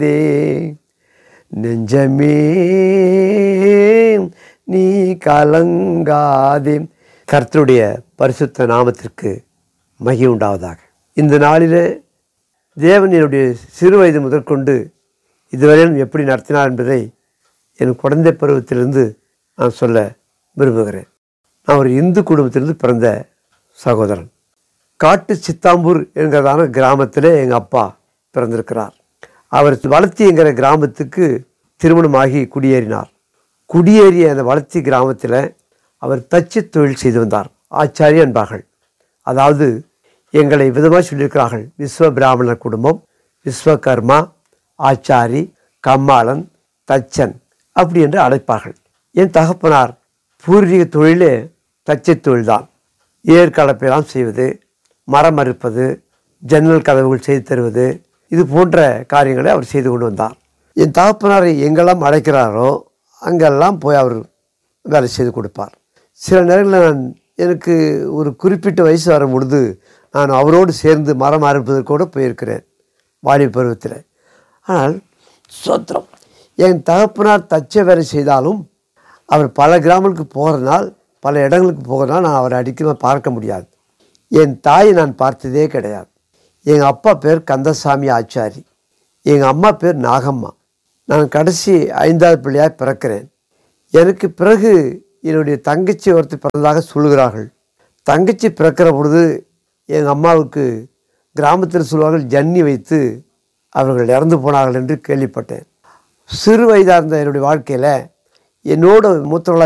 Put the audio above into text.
தே நெஞ்சமே நீ கலங்காதே கர்த்தருடைய பரிசுத்த நாமத்திற்கு மகி உண்டாவதாக இந்த நாளிலே தேவன் என்னுடைய சிறு வயது முதற்கொண்டு இதுவரையிலும் எப்படி நடத்தினார் என்பதை என் குழந்தை பருவத்திலிருந்து நான் சொல்ல விரும்புகிறேன் நான் ஒரு இந்து குடும்பத்திலிருந்து பிறந்த சகோதரன் காட்டு சித்தாம்பூர் என்கிறதான கிராமத்தில் எங்கள் அப்பா பிறந்திருக்கிறார் அவர் வளர்த்தி என்கிற கிராமத்துக்கு திருமணமாகி குடியேறினார் குடியேறிய அந்த வளர்த்தி கிராமத்தில் அவர் தச்சு தொழில் செய்து வந்தார் ஆச்சாரி என்பார்கள் அதாவது எங்களை விதமாக சொல்லியிருக்கிறார்கள் விஸ்வ பிராமணர் குடும்பம் விஸ்வகர்மா ஆச்சாரி கம்மாளன் தச்சன் அப்படி என்று அழைப்பார்கள் என் தகப்பனார் பூர்வீக தொழிலே தச்சை தொழில்தான் ஏர் கலப்பையெல்லாம் செய்வது மரம் அறுப்பது ஜன்னல் கதவுகள் செய்து தருவது இது போன்ற காரியங்களை அவர் செய்து கொண்டு வந்தார் என் தகப்பனாரை எங்கெல்லாம் அழைக்கிறாரோ அங்கெல்லாம் போய் அவர் வேலை செய்து கொடுப்பார் சில நேரங்களில் நான் எனக்கு ஒரு குறிப்பிட்ட வயசு வரும் பொழுது நான் அவரோடு சேர்ந்து மரம் அறுப்பதற்கு கூட போயிருக்கிறேன் வாலிப பருவத்தில் ஆனால் சோத்திரம் என் தகப்பனார் தச்ச வேலை செய்தாலும் அவர் பல கிராமங்களுக்கு போகிறனால் பல இடங்களுக்கு போகிறனால் நான் அவரை அடிக்கடி பார்க்க முடியாது என் தாயை நான் பார்த்ததே கிடையாது எங்கள் அப்பா பேர் கந்தசாமி ஆச்சாரி எங்கள் அம்மா பேர் நாகம்மா நான் கடைசி ஐந்தாவது பிள்ளையாக பிறக்கிறேன் எனக்கு பிறகு என்னுடைய தங்கச்சி ஒருத்தர் பிறந்ததாக சொல்கிறார்கள் தங்கச்சி பிறக்கிற பொழுது எங்கள் அம்மாவுக்கு கிராமத்தில் சொல்வார்கள் ஜன்னி வைத்து அவர்கள் இறந்து போனார்கள் என்று கேள்விப்பட்டேன் சிறு வயதாக இருந்த என்னுடைய வாழ்க்கையில் என்னோட மூத்தவர்களாக